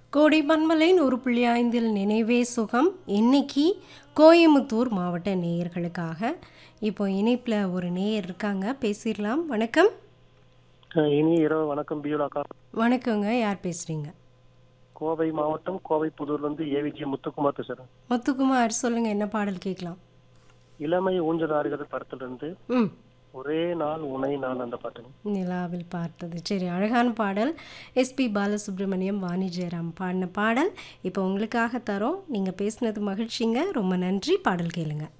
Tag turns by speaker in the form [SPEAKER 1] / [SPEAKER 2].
[SPEAKER 1] கோடை பன்மலை நூறு புள்ளி ஐந்தில் நினைவே சுகம் இன்னைக்கு கோயமுத்தூர் மாவட்ட நேயர்களுக்காக இப்போ இணைப்பில் ஒரு நேயர் இருக்காங்க பேசிடலாம் வணக்கம்
[SPEAKER 2] அஹ் இனிய இரவு வணக்கம் பியூலாக்கா
[SPEAKER 1] வணக்கங்க யார் பேசுகிறீங்க
[SPEAKER 2] கோவை மாவட்டம் கோவை புதூர்ல இருந்து ஏவிஜி முத்துக்குமார் பேசுறேன்
[SPEAKER 1] முத்துக்குமார் சொல்லுங்கள் என்ன பாடல் கேட்கலாம்
[SPEAKER 2] இளமை ஊஞ்சலாடுகிறது படத்துல இருந்து
[SPEAKER 1] ம்
[SPEAKER 2] ஒரே நாள் உனை நான் அந்த பாட்டு
[SPEAKER 1] நிலாவில் பார்த்தது சரி அழகான பாடல் எஸ்பி பாலசுப்ரமணியம் வாணி ஜெயராம் பாடின பாடல் இப்போ உங்களுக்காக தரோம் நீங்கள் பேசினது மகிழ்ச்சிங்க ரொம்ப நன்றி பாடல் கேளுங்க